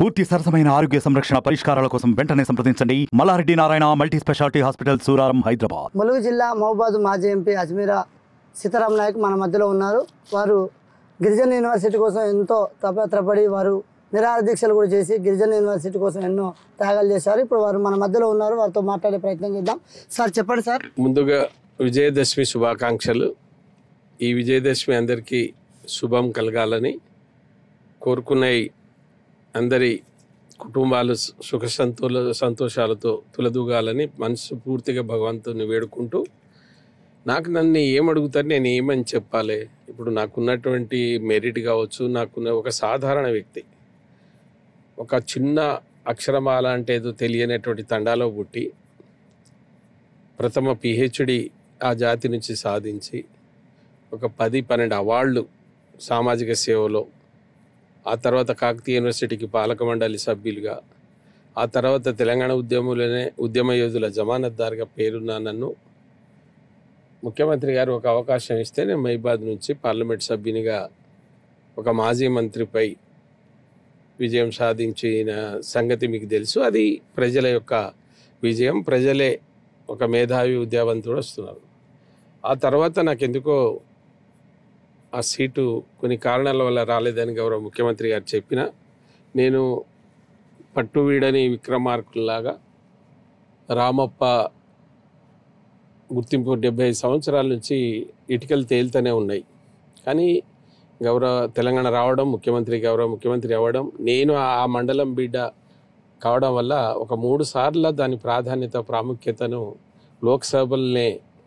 పూర్తి సరసమైన ఆరోగ్య సంరక్షణ పరిష్కారాల కోసం వెంటనే సంప్రదించండి Malla Reddy Narayana multi speciality hospital Suraram Hyderabad Mulugu జిల్లా మహబాద్ మాజీ ఎంపీ అజ్మీరా సీతారాం నాయక్ మన మధ్యలో ఉన్నారు వారు గిరిజన యూనివర్సిటీ కోసం ఎంతో తపత్రపడి వారు నిరాహార దీక్షలు కూడా చేసి గిరిజన యూనివర్సిటీ కోసం ఎన్నో త్యాగాలు చేశారు ఇప్పుడు వారు మన మధ్యలో ఉన్నారు వారితో మాట్లాడే ప్రయత్నం చేద్దాం సార్ చెప్పండి సార్ ముందుగా విజయదశమి శుభాకాంక్షలు ఈ విజయదశమి అందరికీ శుభం కలగాలని కోరుకునే అందరి కుటుంబాలు సు- సుఖ సంతోల సంతోషాలతో తులదూగాలని మనసు పూర్తిగా భగవంతుని వేడుకుంటూ నాకు నన్ను ఏమడుగుతారు నేను ఏమని చెప్పాలి ఇప్పుడు నాకున్నటువంటి మెరిట్ కావచ్చు నాకున్న ఒక సాధారణ వ్యక్తి ఒక చిన్న అక్షరమాల అంటే ఏదో తెలియనటువంటి తండాలో పుట్టి ప్రథమ పిహెచ్డి ఆ జాతి నుంచి సాధించి ఒక పది పన్నెండు అవార్డులు సామాజిక సేవలో ఆ తర్వాత కాకతీయ యూనివర్సిటీకి పాలక మండలి సభ్యులుగా ఆ తర్వాత తెలంగాణ ఉద్యమంలోనే ఉద్యమ యోధుల జమానత్దారుగా పేరున్న నన్ను ముఖ్యమంత్రి గారు ఒక అవకాశం ఇస్తే నేను మైబాద్ నుంచి పార్లమెంట్ సభ్యునిగా ఒక మాజీ మంత్రిపై విజయం సాధించిన సంగతి మీకు తెలుసు అది ప్రజల యొక్క విజయం ప్రజలే ఒక మేధావి విద్యావంతుడు వస్తున్నారు ఆ తర్వాత నాకు ఎందుకో ఆ సీటు కొన్ని కారణాల వల్ల రాలేదని గౌరవ ముఖ్యమంత్రి గారు చెప్పిన నేను పట్టు వీడని విక్రమార్కుల్లాగా రామప్ప గుర్తింపు డెబ్బై ఐదు సంవత్సరాల నుంచి ఇటుకలు తేలుతూనే ఉన్నాయి కానీ గౌరవ తెలంగాణ రావడం ముఖ్యమంత్రి గౌరవ ముఖ్యమంత్రి అవ్వడం నేను ఆ మండలం బిడ్డ కావడం వల్ల ఒక మూడు సార్లు దాని ప్రాధాన్యత ప్రాముఖ్యతను లోక్సభలనే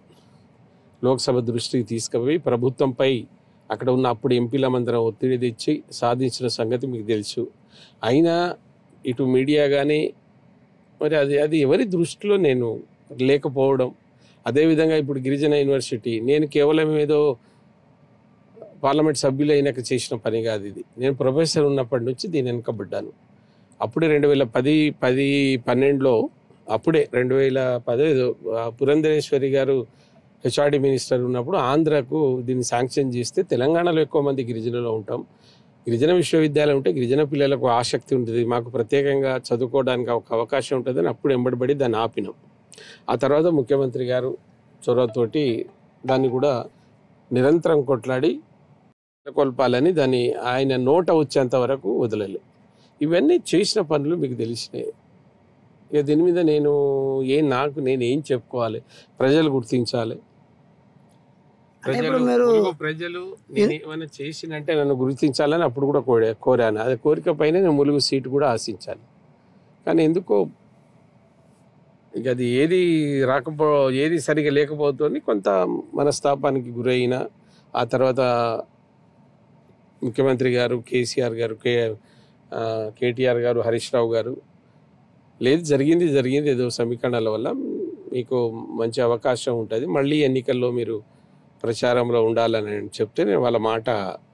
లోక్సభ దృష్టికి తీసుకుపోయి ప్రభుత్వంపై అక్కడ ఉన్న అప్పుడు ఎంపీల మందరం ఒత్తిడి తెచ్చి సాధించిన సంగతి మీకు తెలుసు అయినా ఇటు మీడియా కానీ మరి అది అది ఎవరి దృష్టిలో నేను లేకపోవడం అదేవిధంగా ఇప్పుడు గిరిజన యూనివర్సిటీ నేను కేవలం ఏదో పార్లమెంట్ సభ్యులైనాక చేసిన పని కాదు ఇది నేను ప్రొఫెసర్ ఉన్నప్పటి నుంచి దీని వెనుకబడ్డాను అప్పుడే రెండు వేల పది పది పన్నెండులో అప్పుడే రెండు వేల పదహైదు పురంధరేశ్వరి గారు హెచ్ఆర్డి మినిస్టర్ ఉన్నప్పుడు ఆంధ్రకు దీన్ని శాంక్షన్ చేస్తే తెలంగాణలో ఎక్కువ మంది గిరిజనులు ఉంటాం గిరిజన విశ్వవిద్యాలయం ఉంటే గిరిజన పిల్లలకు ఆసక్తి ఉంటుంది మాకు ప్రత్యేకంగా చదువుకోవడానికి ఒక అవకాశం ఉంటుందని అప్పుడు ఎంబడిపడి దాన్ని ఆపినాం ఆ తర్వాత ముఖ్యమంత్రి గారు చొరవతోటి దాన్ని కూడా నిరంతరం కొట్లాడి నెలకొల్పాలని దాన్ని ఆయన నోట వచ్చేంత వరకు వదలలే ఇవన్నీ చేసిన పనులు మీకు తెలిసినాయి ఇక దీని మీద నేను ఏం నాకు నేను ఏం చెప్పుకోవాలి ప్రజలు గుర్తించాలి అంటే ప్రజలు ఇప్పుడు మీరు- ములుగు ప్రజలు నేను ఏమైనా చేసినంటే నన్ను గుర్తించాలని అప్పుడు కూడా కోరా కోరాను అది కోరిక పైన నేను ములుగు సీటు కూడా ఆశించాను కానీ ఎందుకో ఇక అది ఏది రాకపో ఏది సరిగా లేకపోతుంది కొంత మనస్తాపానికి గురైన ఆ తర్వాత ముఖ్యమంత్రి గారు కేసీఆర్ గారు కే ఆ, కేటీఆర్ గారు హరీష్ రావు గారు లేదు జరిగింది జరిగింది ఏదో సమీకరణల వల్ల మీకు మంచి అవకాశం ఉంటుంది మళ్ళీ ఎన్నికల్లో మీరు ప్రచారంలో ఉండాలని చెప్తే నేను వాళ్ళ మాట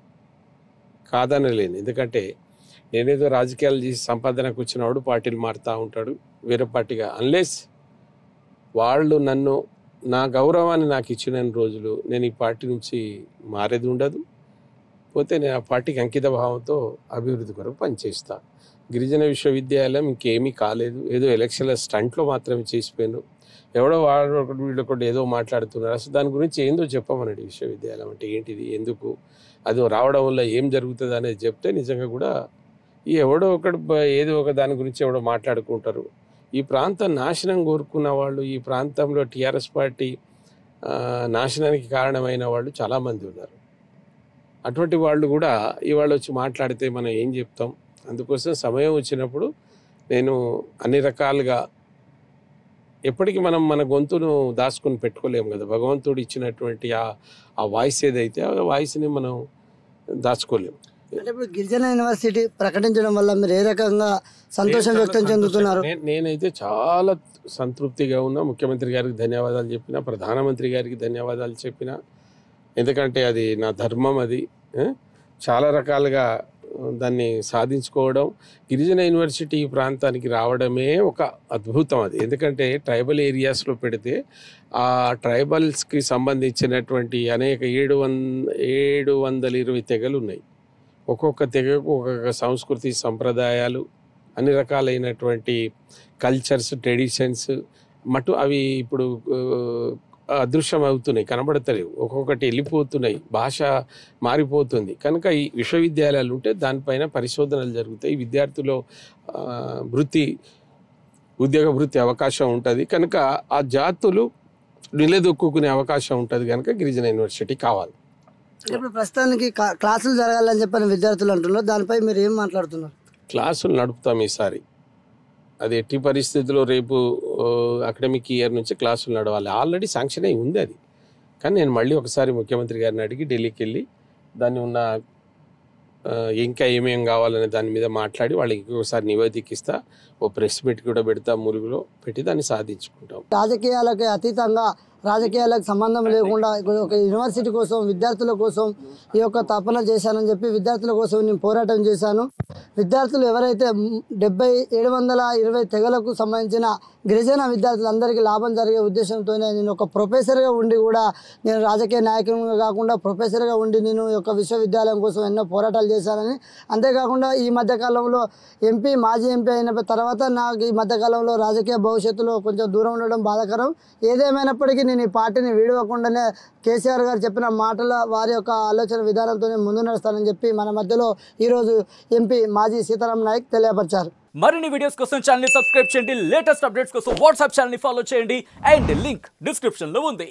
కాదనలేను ఎందుకంటే నేనేదో రాజకీయాలు చేసి సంపాదనకు వచ్చినవాడు పార్టీలు మారుతూ ఉంటాడు వేరే పార్టీగా అన్లెస్ వాళ్ళు నన్ను నా గౌరవాన్ని నాకు ఇచ్చిన రోజులు నేను ఈ పార్టీ నుంచి మారేది ఉండదు పోతే నేను ఆ పార్టీకి అంకిత భావంతో అభివృద్ధి కొరకు పనిచేస్తా గిరిజన విశ్వవిద్యాలయం ఇంకేమీ కాలేదు ఏదో ఎలక్షన్ల స్టంట్లో మాత్రమే చేసిపోయాను ఎవడో వాడు ఒకటి వీళ్ళు ఒకటి ఏదో మాట్లాడుతున్నారు అసలు దాని గురించి ఏందో చెప్పమనండి విశ్వవిద్యాలయం అంటే ఏంటిది ఎందుకు అది రావడం వల్ల ఏం జరుగుతుంది అనేది చెప్తే నిజంగా కూడా ఈ ఎవడో ఒకడు బ- ఏదో ఒక దాని గురించి ఎవడో మాట్లాడుకుంటారు ఈ ప్రాంతం నాశనం కోరుకున్న వాళ్ళు ఈ ప్రాంతంలో టీఆర్ఎస్ పార్టీ ఆ, నాశనానికి కారణమైన వాళ్ళు చాలామంది ఉన్నారు అటువంటి వాళ్ళు కూడా ఇవాళ వచ్చి మాట్లాడితే మనం ఏం చెప్తాం అందుకోసం సమయం వచ్చినప్పుడు నేను అన్ని రకాలుగా ఎప్పటికీ మనం మన గొంతును దాచుకొని పెట్టుకోలేము కదా భగవంతుడు ఇచ్చినటువంటి ఆ ఆ వాయిస్ ఏదైతే ఆ వాయిస్ని మనం దాచుకోలేము అంటే ఇప్పుడు గిరిజన యూనివర్సిటీ ప్రకటించడం వల్ల మీరు ఏ రకంగా సంతోషం వ్యక్తం చెందుతున్నారు నేను- నేనైతే చాలా సంతృప్తిగా ఉన్నా ముఖ్యమంత్రి గారికి ధన్యవాదాలు చెప్పిన ప్రధానమంత్రి గారికి ధన్యవాదాలు చెప్పిన ఎందుకంటే అది నా ధర్మం అది ఆ? చాలా రకాలుగా ఆ, దాన్ని సాధించుకోవడం గిరిజన యూనివర్సిటీ ఈ ప్రాంతానికి రావడమే ఒక అద్భుతం అది ఎందుకంటే ట్రైబల్ ఏరియాస్లో పెడితే ఆ ట్రైబల్స్కి సంబంధించినటువంటి అనేక ఏడు వంద ఏడు వందల ఇరవై తెగలు ఉన్నాయి ఒక్కొక్క తెగకు ఒక్కొక్క సంస్కృతి సంప్రదాయాలు అన్ని రకాలైనటువంటి కల్చర్స్ ట్రెడిషన్స్ మటు అవి ఇప్పుడు ఆ, అదృశ్యం అవుతున్నాయి కనబడతలేవు ఒక్కొక్కటి వెళ్ళిపోతున్నాయి భాష మారిపోతుంది కనుక ఈ విశ్వవిద్యాలయాలు ఉంటే దానిపైన పరిశోధనలు జరుగుతాయి విద్యార్థులు ఆ, వృత్తి ఉద్యోగ వృత్తి అవకాశం ఉంటుంది కనుక ఆ జాతులు నిలదొక్కునే అవకాశం ఉంటుంది కనుక గిరిజన యూనివర్సిటీ కావాలి అంటే ఇప్పుడు ప్రస్తుతానికి కా- క్లాసులు జరగాలని చెప్పని విద్యార్థులు అంటున్నారు దానిపై మీరు ఏం మాట్లాడుతున్నారు క్లాసులు నడుపుతాం ఈసారి అది ఎట్టి పరిస్థితుల్లో రేపు అకాడమిక్ ఇయర్ నుంచి క్లాసులు నడవాలి ఆల్రెడీ శాంక్షన్ అయి ఉంది అది కానీ నేను మళ్ళీ ఒకసారి ముఖ్యమంత్రి గారిని అడిగి ఢిల్లీకి వెళ్ళి దాన్ని ఉన్న ఆ, ఇంకా ఏమేం కావాలనే దాని మీద మాట్లాడి వాళ్ళకి ఇంకొకసారి నివేదిక ఇస్తా ఓ ప్రెస్ మీట్ కూడా పెడతా ములుగులో పెట్టి దాన్ని సాధించుకుంటాం రాజకీయాలకి అతీతంగా రాజకీయాలకు సంబంధం లేకుండా ఒక యూనివర్సిటీ కోసం విద్యార్థుల కోసం ఈ యొక్క తపన చేశానని చెప్పి విద్యార్థుల కోసం నేను పోరాటం చేశాను విద్యార్థులు ఎవరైతే డెబ్బై ఏడు వందల ఇరవై తెగలకు సంబంధించిన గిరిజన విద్యార్థులందరికీ లాభం జరిగే ఉద్దేశంతోనే నేను ఒక ప్రొఫెసర్గా ఉండి కూడా నేను రాజకీయ నాయకునిగా కాకుండా ప్రొఫెసర్గా ఉండి నేను ఈ యొక్క విశ్వవిద్యాలయం కోసం ఎన్నో పోరాటాలు చేశానని అంతేకాకుండా ఈ మధ్య కాలంలో ఎంపీ మాజీ ఎంపీ అయిన తర్వాత నాకు ఈ మధ్య కాలంలో రాజకీయ భవిష్యత్తులో కొంచెం దూరం ఉండడం బాధాకరం ఏదేమైనప్పటికీ నేను ఈ పార్టీని వీడవకుండానే కేసీఆర్ గారు చెప్పిన మాటల వారి యొక్క ఆలోచన విధానంతోనే ముందు నడుస్తానని చెప్పి మన మధ్యలో ఈరోజు ఎంపీ మాజీ సీతారాం నాయక్ తెలియపరిచారు మరిన్ని వీడియోస్ కోసం ఛానల్ సబ్స్క్రైబ్ చేయండి లేటెస్ట్ అప్డేట్స్ కోసం వాట్సాప్ ఛానల్ ఫాలో చేయండి అండ్ లింక్ డిస్క్రిప్షన్ లో ఉంది